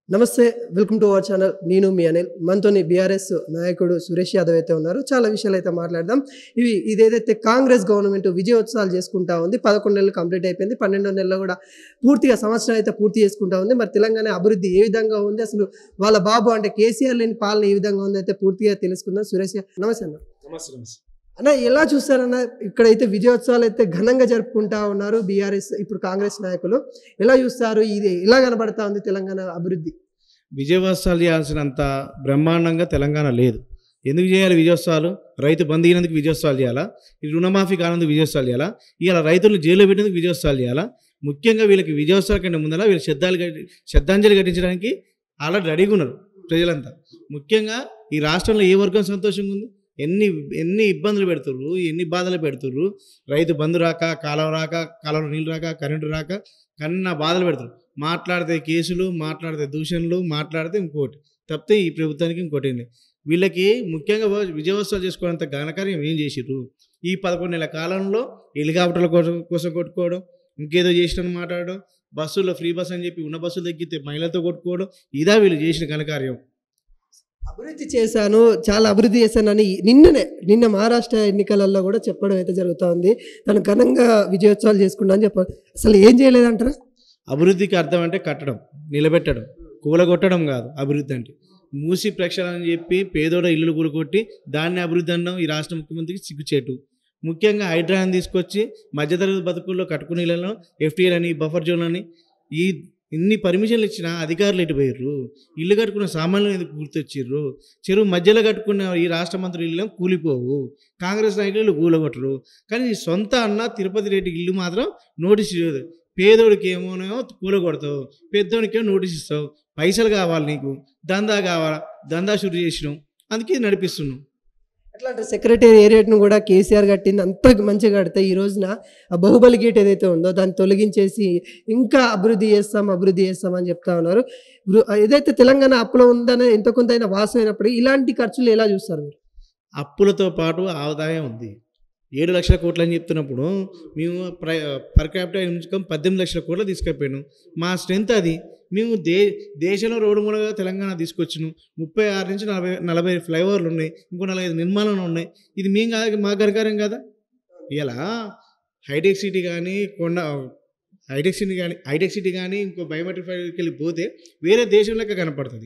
నమస్తే welcome to our channel నేను మీ అనిల్ మనతోని బీఆర్ఎస్ నాయకుడు సురేష్ యాదవ్ అయితే ఉన్నారు చాలా విషయాలు అయితే మాట్లాడదాం ఇవి ఇదేదైతే కాంగ్రెస్ గవర్నమెంట్ విజయోత్సవాలు చేసుకుంటా ఉంది పదకొండు నెలలు కంప్లీట్ అయిపోయింది పన్నెండో నెలలో కూడా పూర్తిగా సంవత్సరం అయితే పూర్తి చేసుకుంటా ఉంది మరి తెలంగాణ అభివృద్ధి ఏ విధంగా ఉంది అసలు వాళ్ళ బాబు అంటే కేసీఆర్ లేని పాలన ఏ విధంగా ఉంది అయితే పూర్తిగా తెలుసుకుందాం సురేష్ యా- నమస్తే అన్న నమస్తే నమస్తే అన్న ఎలా చూస్తారన్న ఇక్కడైతే విజయోత్సవాలు అయితే ఘనంగా జరుపుకుంటా ఉన్నారు బీఆర్ఎస్ ఇప్పుడు కాంగ్రెస్ నాయకులు ఎలా చూస్తారు ఇది ఎలా కనబడతా ఉంది తెలంగాణ అభివృద్ధి విజయోత్సవాలు చేయాల్సినంత బ్రహ్మాండంగా తెలంగాణ లేదు ఎందుకు చేయాలి విజయోత్సవాలు రైతు బంద్ అయినందుకు విజయోత్సవాలు చేయాలా ఈ రుణమాఫీ కానందుకు విజయోత్సవాలు చేయాలా ఇవాళ రైతులను జైల్లో పెట్టినందుకు విజయోత్సవాలు చేయాలా ముఖ్యంగా వీళ్ళకి విజయోత్సవాల కంటే ముందర వీళ్ళు శ్రద్ధాలు కట్టి శ్రద్ధాంజలి ఘటించడానికి ఆల్రెడీ రెడీగా ఉన్నారు ప్రజలంతా ముఖ్యంగా ఈ రాష్ట్రంలో ఏ వర్గం సంతోషంగా ఉంది ఎన్ని ఎన్ని ఇబ్బందులు పెడుతుర్రు ఎన్ని బాధలు పెడుతుర్రు రైతు బంధు రాక కాలం రాక కాలంలో నీళ్ళు రాక కరెంటు రాక కన్నా బాధలు పెడుతున్నారు మాట్లాడితే కేసులు మాట్లాడితే దూషణలు మాట్లాడితే ఇంకోటి తప్పితే ఈ ప్రభుత్వానికి ఇంకోటి ఏంది వీళ్ళకి ముఖ్యంగా వా- విజయోత్సవాలు చేసుకోవడంత ఘనకార్యం ఏం చేసిర్రు ఈ పదకొండు నెలల కాలంలో హెలికాప్టర్ల కోసం కోసం కొట్టుకోవడం ఇంకేదో చేసినని మాట్లాడడం బస్సుల్లో ఫ్రీ బస్ అని చెప్పి ఉన్న బస్సులు తగ్గితే మహిళలతో కొట్టుకోవడం ఇదా వీళ్ళు చేసిన ఘనకార్యం అభివృద్ధి చేశాను చాలా అభివృద్ధి చేశానని నిన్ననే నిన్న మహారాష్ట్ర ఎన్నికలలో కూడా చెప్పడం అయితే జరుగుతూ ఉంది తను ఘనంగా విజయోత్సవాలు చేసుకున్నా అని చెప్పారు అసలు ఏం చేయలేదంటారా అభివృద్ధికి అర్థం అంటే కట్టడం నిలబెట్టడం కూలగొట్టడం కాదు అభివృద్ధి అంటే మూసి ప్రక్షాళన అని చెప్పి పేదోడ ఇల్లులు కూలగొట్టి దాన్ని అభివృద్ధి అనడం ఈ రాష్ట్ర ముఖ్యమంత్రికి సిగ్గుచేటు ముఖ్యంగా హైడ్రాని తీసుకొచ్చి మధ్యతరగతి బతుకుల్లో కట్టుకునే ఇళ్లలో ఎఫ్టీఎల్ అని బఫర్ జోన్ అని ఈ ఇన్ని పర్మిషన్లు ఇచ్చిన అధికారులు ఎటు పోయిర్రు ఇల్లు కట్టుకున్న సామాన్లు ఎందుకు గుర్తొచ్చిర్రు చెరువు మధ్యలో కట్టుకున్న ఈ రాష్ట్ర మంత్రులు ఇల్లు కూలిపోవు కాంగ్రెస్ నాయకులు కూలగొట్టరు కానీ ఈ సొంత అన్న తిరుపతి రెడ్డి ఇల్లు మాత్రం నోటీస్ ఇవ్వదు పేదోడికి ఏమోనేమో కూలగొడతావు పెద్దోడికేమో నోటీస్ ఇస్తావు పైసలు కావాలి నీకు దందా కావాలా దందా షురు చేసినావు అందుకే ఇది నడిపిస్తున్నావు ఎట్లా అంటే సెక్రటరీ ఏరియాను కూడా కేసీఆర్ కట్టింది అంత మంచిగా కడితే ఈ రోజున ఆ బాహుబలి గేట్ ఏదైతే ఉందో దాన్ని తొలగించేసి ఇంకా అభివృద్ధి చేస్తాం అభివృద్ధి చేస్తాం అని చెప్తా ఉన్నారు వృ- ఏదైతే తెలంగాణ అప్పులో ఉందనే ఎంత కొంతైనా వాసమైనప్పుడు ఇలాంటి ఖర్చులు ఎలా చూస్తారు మీరు అప్పులతో పాటు ఆదాయం ఉంది ఏడు లక్షల కోట్లు అని చెప్తున్నప్పుడు మేము ప్ర పర్ క్యాపిటల్ ఇన్కమ్ పద్దెనిమిది లక్షల కోట్లు తీసుకెళ్ళిపోయాను మా స్ట్రెంత్ అది మేము దే దేశంలో రోడ్డు మూలగా తెలంగాణ తీసుకొచ్చినాం ముప్పై ఆరు నుంచి నలభై నలభై ఫ్లైఓవర్లు ఉన్నాయి ఇంకో నలభై ఐదు నిర్మాణాలు ఉన్నాయి ఇది మేము కాదు మా గర్కారం కదా ఇలా హైటెక్ సిటీ కానీ కొండ హైటెక్ సిటీ కానీ హైటెక్ సిటీ కానీ ఇంకో బయోమెట్రిక్ ఫ్లైకి వెళ్ళి పోతే వేరే దేశం లెక్క కనపడుతుంది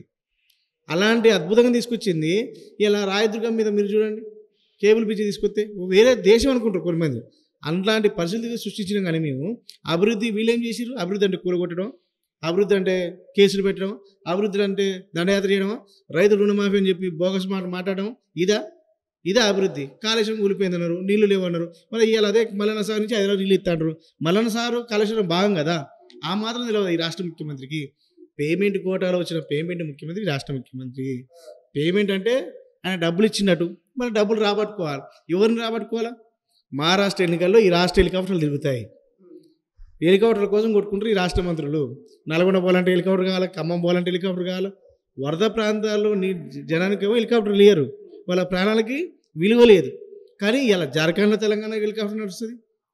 అలాంటి అద్భుతంగా తీసుకొచ్చింది ఇలా రాయదుర్గం మీద మీరు చూడండి కేబుల్ బ్రిడ్జ్ తీసుకొస్తే వేరే దేశం అనుకుంటారు కొంతమంది అలాంటి పరిస్థితి సృష్టించినాం కానీ మేము అభివృద్ధి వీళ్ళేం చేసిరు అభివృద్ధి అంటే కూలగొట్టడం అభివృద్ధి అంటే కేసులు పెట్టడం అభివృద్ధి అంటే దండయాత్ర చేయడమా రైతు రుణమాఫీ అని చెప్పి బోగస్ మాట మాట్లాడడం ఇదా ఇదా అభివృద్ధి కాళేశ్వరం కూలిపోయిందన్నారు నీళ్లు లేవన్నారు మరి ఇవాళ అదే మల్లన్న సార్ నుంచి హైదరాబాద్ నీళ్ళు ఇస్తాడు మల్లన్న సారు కాళేశ్వరం భాగం కదా ఆ మాత్రం తెలియదు ఈ రాష్ట్ర ముఖ్యమంత్రికి పేమెంట్ కోటాలో వచ్చిన పేమెంట్ ముఖ్యమంత్రి రాష్ట్ర ముఖ్యమంత్రి పేమెంట్ అంటే ఆయన డబ్బులు ఇచ్చినట్టు మరి డబ్బులు రాబట్టుకోవాలి ఎవరిని రాబట్టుకోవాలా మహారాష్ట్ర ఎన్నికల్లో ఈ రాష్ట్ర హెలికాప్టర్లు తిరుగుతాయి హెలికాప్టర్ల కోసం కొట్టుకుంటారు ఈ రాష్ట్ర మంత్రులు నల్గొండ పోవాలంటే హెలికాప్టర్ కావాలి ఖమ్మం పోవాలంటే హెలికాప్టర్ కావాలి వరద ప్రాంతాల్లో నీ జనానికి ఏమో హెలికాప్టర్ లేరు వాళ్ళ ప్రాణాలకి విలువ లేదు కానీ ఇలా జార్ఖండ్లో తెలంగాణ హెలికాప్టర్ నడుస్తుంది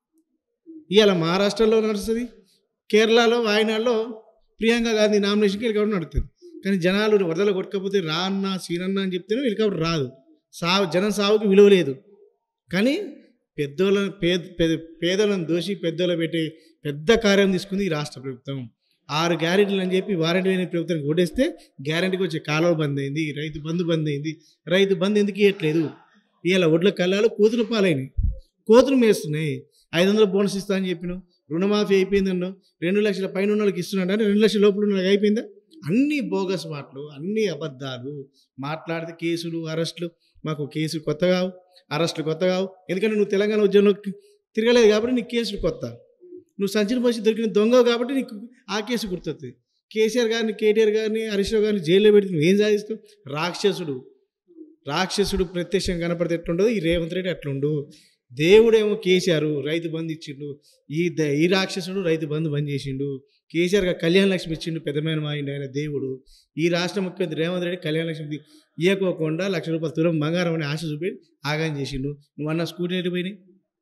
ఇవాళ మహారాష్ట్రలో నడుస్తుంది కేరళలో వాయనాడులో ప్రియాంక గాంధీ నామినేషన్కి హెలికాప్టర్ నడుస్తుంది కానీ జనాలు వరదలు కొట్టకపోతే రా అన్న సీనన్న అని చెప్తేనే హెలికాప్టర్ రాదు సావు జనం సావుకి విలువ లేదు కానీ పెద్దోళ్ళ పేద పేద- పేదలను దోషి పెద్దోళ్ళు పెట్టే పెద్ద కార్యం తీసుకుంది ఈ రాష్ట్ర ప్రభుత్వం ఆరు గ్యారెంటీలు అని చెప్పి వారంటీ లేని ప్రభుత్వానికి ఓటేస్తే గ్యారెంటీకి వచ్చే కాలువ బంద్ అయింది రైతు బంధు బంద్ అయింది రైతు బంద్ ఎందుకు ఇవ్వట్లేదు ఇవాళ ఒడ్ల కళ్ళాలు కోతులు పాలైనవి కోతులు మేస్తున్నాయి ఐదు వందల బోనస్ ఇస్తా అని చెప్పినావు రుణమాఫీ అయిపోయిందన్నో రెండు లక్షల పైన ఉన్న వాళ్ళకి ఇస్తున్నాడు అంటే రెండు లక్షల లోపల ఉన్న వాళ్ళకి అయిపోయిందా అన్ని బోగస్ మాటలు అన్ని అబద్ధాలు మాట్లాడితే కేసులు అరెస్టులు మాకు కేసులు కొత్త కావు అరెస్టులు కొత్త కావు ఎందుకంటే నువ్వు తెలంగాణ ఉద్యమంలో తిరగలేదు కాబట్టి నీకు కేసులు కొత్త నువ్వు సంచిన పోసి దొరికిన దొంగ కాబట్టి నీకు ఆ కేసు గుర్తొస్తుంది కేసీఆర్ గారిని కేటీఆర్ గారిని హరీష్ రావు గారిని జైల్లో పెడితే నువ్వు ఏం సాధిస్తావు రాక్షసుడు రాక్షసుడు ప్రత్యక్షంగా కనపడితే ఎట్లుండదు ఈ రేవంత్ రెడ్డి అట్లుండు దేవుడేమో కేసీఆర్ రైతు బంధు ఇచ్చిండు ఈ ద ఈ రాక్షసుడు రైతు బంధు బంద్ చేసిండు కేసీఆర్ గారు కళ్యాణ లక్ష్మి ఇచ్చిండు పెద్దమైన మా ఆయన దేవుడు ఈ రాష్ట్ర ముఖ్యమంత్రి రేవంత్ రెడ్డి కళ్యాణ లక్ష్మి ఇవ్వకోకుండా లక్ష రూపాయలు తులం బంగారం అని ఆశ చూపి ఆగాం చేసిండు నువ్వు అన్న స్కూటీ ఎటు పోయినాయి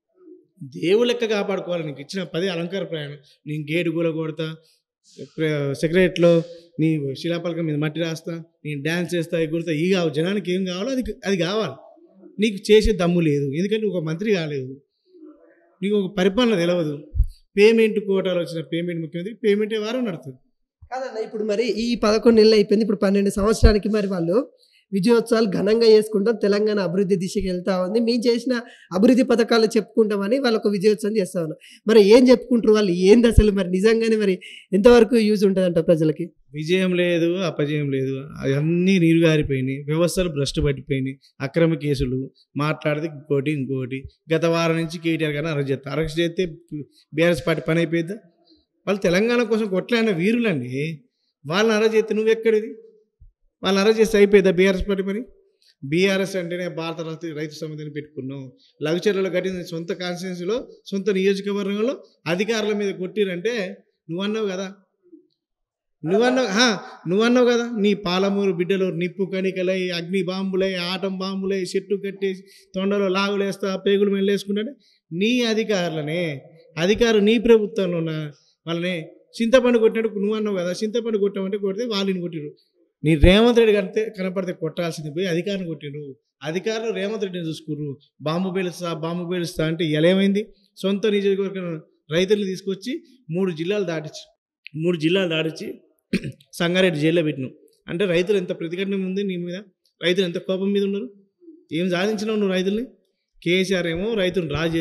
దేవుడు లెక్క కాపాడుకోవాలి నీకు ఇచ్చిన పది అలంకార ప్రయాణం నేను గేటు కూల కొడతా సెక్రటరీలో నీ శిలాపలకం మీద మట్టి రాస్తా నేను డ్యాన్స్ చేస్తా ఎగురుతా ఈ కావు జనానికి ఏం కావాలో అది అది కావాలి నీకు చేసే దమ్ము లేదు ఎందుకంటే నువ్వు ఒక మంత్రి కాలేదు నీకు ఒక పరిపాలన తెలియదు పేమెంట్ కోటాలు వచ్చిన పేమెంట్ ముఖ్యమంత్రి పేమెంటే వారం నడుతుంది కాదన్న ఇప్పుడు మరి ఈ పదకొండు నెలలు అయిపోయింది ఇప్పుడు పన్నెండు సంవత్సరానికి మరి వాళ్ళు విజయోత్సవాలు ఘనంగా చేసుకుంటాం తెలంగాణ అభివృద్ధి దిశకి వెళ్తా ఉంది మేము చేసిన అభివృద్ధి పథకాలు చెప్పుకుంటామని వాళ్ళు ఒక విజయోత్సవం చేస్తా ఉన్నారు మరి ఏం చెప్పుకుంటారు వాళ్ళు ఏంది అసలు మరి నిజంగానే మరి ఎంతవరకు యూజ్ ఉంటుందంట ప్రజలకి విజయం లేదు అపజయం లేదు అవన్నీ నీరు గారిపోయినాయి వ్యవస్థలు భ్రష్టు పట్టిపోయినాయి అక్రమ కేసులు మాట్లాడితే ఇంకోటి ఇంకోటి గత వారం నుంచి కేటీఆర్ గారిని అరెస్ట్ చేస్తారు అరెస్ట్ చేస్తే బీఆర్ఎస్ పార్టీ పని అయిపోయిందా వాళ్ళు తెలంగాణ కోసం కొట్లాడిన వీరులండి వాళ్ళని అరెస్ట్ చేస్తే నువ్వు ఎక్కడిది వాళ్ళని అరెస్ట్ చేస్తే అయిపోయిందా బీఆర్ఎస్ పార్టీ పని బీఆర్ఎస్ అంటేనే భారత రైతు రైతు సమితిని పెట్టుకున్నాం లఘుచర్లలో కట్టిన సొంత కాన్స్టిట్యున్సీలో సొంత నియోజకవర్గంలో అధికారుల మీద కొట్టిరంటే నువ్వన్నావు కదా నువ్వన్నావు హా, నువ్వన్నావు కదా నీ పాలమూరు బిడ్డలు నిప్పు కణికలై అగ్ని బాంబులై ఆటం బాంబులై చెట్టు కట్టేసి తొండలో లాగులేస్తా పేగులు మెల్లేసుకుంటే నీ అధికారులనే అధికారులు నీ ప్రభుత్వంలో ఉన్న వాళ్ళని చింతపండు కొట్టినట్టు నువ్వు అన్నావు కదా చింతపండు కొట్టామంటే కొడితే వాళ్ళని కొట్టిరు నీ రేవంత్ రెడ్డి కడితే కనపడితే కొట్టాల్సింది పోయి అధికారిని కొట్టిరు అధికారులు రేవంత్ రెడ్డిని చూసుకుర్రు బాంబు పేలుస్తా బాంబు పేలుస్తా అంటే ఇలా ఏమైంది సొంత నియోజకవర్గం రైతులు తీసుకొచ్చి మూడు జిల్లాలు దాటించి మూడు జిల్లాలు దాటించి సంగారెడ్డి జైల్లో పెట్టినావు అంటే రైతులు ఎంత ప్రతిఘటన ఉంది నీ మీద రైతులు ఎంత కోపం మీద ఉన్నారు ఏం సాధించినావు నువ్వు రైతుల్ని కేసీఆర్ ఏమో రైతులు రాజు